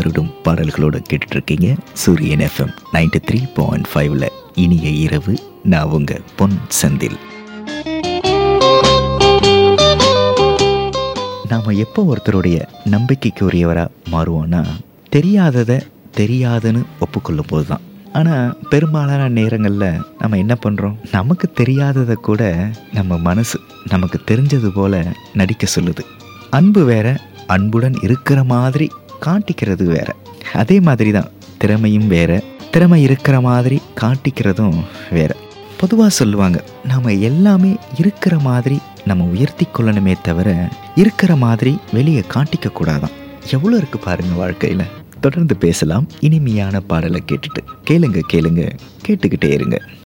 வருடும் பாடல்களோடு கேட்டுட்டு இருக்கீங்க சூரியன் எஃப்எம் நைன்டி த்ரீ பாயிண்ட் ஃபைவ்ல இனிய இரவு நான் உங்க பொன் செந்தில் நாம் எப்போ ஒருத்தருடைய நம்பிக்கைக்கு உரியவராக மாறுவோம்னா தெரியாததை தெரியாதுன்னு ஒப்புக்கொள்ளும் போது தான் ஆனால் பெரும்பாலான நேரங்களில் நம்ம என்ன பண்ணுறோம் நமக்கு தெரியாததை கூட நம்ம மனசு நமக்கு தெரிஞ்சது போல நடிக்க சொல்லுது அன்பு வேற அன்புடன் இருக்கிற மாதிரி காட்டிக்கிறது வேற அதே மாதிரி தான் திறமையும் வேற திறமை இருக்கிற மாதிரி காட்டிக்கிறதும் வேற பொதுவாக சொல்லுவாங்க நாம் எல்லாமே இருக்கிற மாதிரி நம்ம உயர்த்தி கொள்ளணுமே தவிர இருக்கிற மாதிரி வெளியே காட்டிக்க கூடாதான் எவ்வளோ இருக்கு பாருங்க வாழ்க்கையில் தொடர்ந்து பேசலாம் இனிமையான பாடலை கேட்டுட்டு கேளுங்க கேளுங்க கேட்டுக்கிட்டே இருங்க